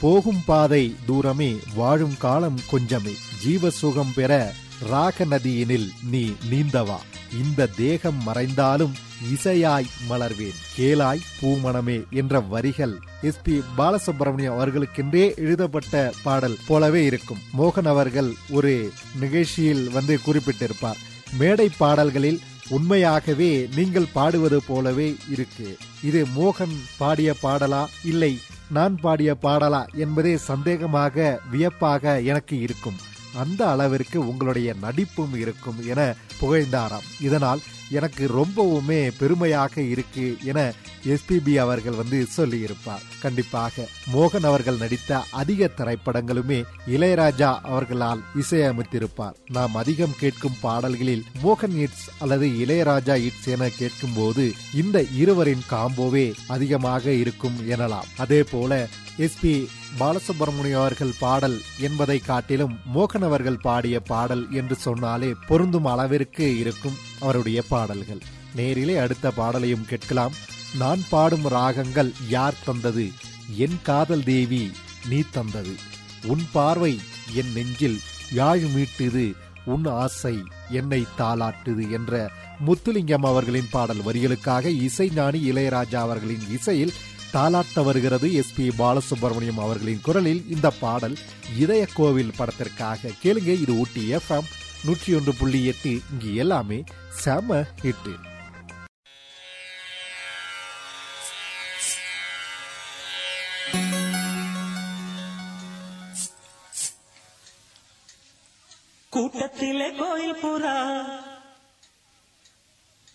போகும் பாதை தூரமே வாழும் காலம் கொஞ்சமே ஜீவ சுகம் பெற ராக நதியினில் நீ நீந்தவா இந்த தேகம் மறைந்தாலும் இசையாய் மலர்வேன் கேளாய் பூமணமே என்ற வரிகள் எஸ் பி பாலசுப்ரமணியம் அவர்களுக்கென்றே எழுதப்பட்ட பாடல் போலவே இருக்கும் மோகன் அவர்கள் ஒரு நிகழ்ச்சியில் வந்து குறிப்பிட்டிருப்பார் மேடை பாடல்களில் உண்மையாகவே நீங்கள் பாடுவது போலவே இருக்கு இது மோகன் பாடிய பாடலா இல்லை நான் பாடிய பாடலா என்பதே சந்தேகமாக வியப்பாக எனக்கு இருக்கும் அந்த அளவிற்கு உங்களுடைய நடிப்பும் இருக்கும் என புகழ்ந்தாராம் இதனால் எனக்கு ரொம்பவுமே பெருமையாக இருக்கு என எஸ்பிபி அவர்கள் வந்து சொல்லியிருப்பார் கண்டிப்பாக மோகன் அவர்கள் நடித்த அதிக திரைப்படங்களுமே இளையராஜா அவர்களால் இசையமைத்திருப்பார் நாம் அதிகம் கேட்கும் பாடல்களில் மோகன் இட்ஸ் அல்லது இளையராஜா இட்ஸ் என கேட்கும் போது இந்த இருவரின் காம்போவே அதிகமாக இருக்கும் எனலாம் அதே போல எஸ்பி பாலசுப்ரமணியம் அவர்கள் பாடல் என்பதை காட்டிலும் மோகன் அவர்கள் பாடிய பாடல் என்று சொன்னாலே பொருந்தும் அளவிற்கு இருக்கும் அவருடைய பாடல்கள் நேரிலே அடுத்த பாடலையும் கேட்கலாம் நான் பாடும் ராகங்கள் யார் தந்தது என் காதல் தேவி நீ தந்தது உன் பார்வை என் நெஞ்சில் யாழ் மீட்டுது உன் ஆசை என்னை தாளாட்டுது என்ற முத்துலிங்கம் அவர்களின் பாடல் வரிகளுக்காக இசைஞானி இளையராஜா அவர்களின் இசையில் தாலாட்ட வருகிறது எஸ் பி பாலசுப்ரமணியம் அவர்களின் குரலில் இந்த பாடல் இதய கோவில் படத்திற்காக கேளுங்க இது ஊட்டி எஃப்எம் நூற்றி ஒன்று புள்ளி எட்டு இங்கு எல்லாமே செம ஹிட்டு கூட்டத்திலே கோயில் புறா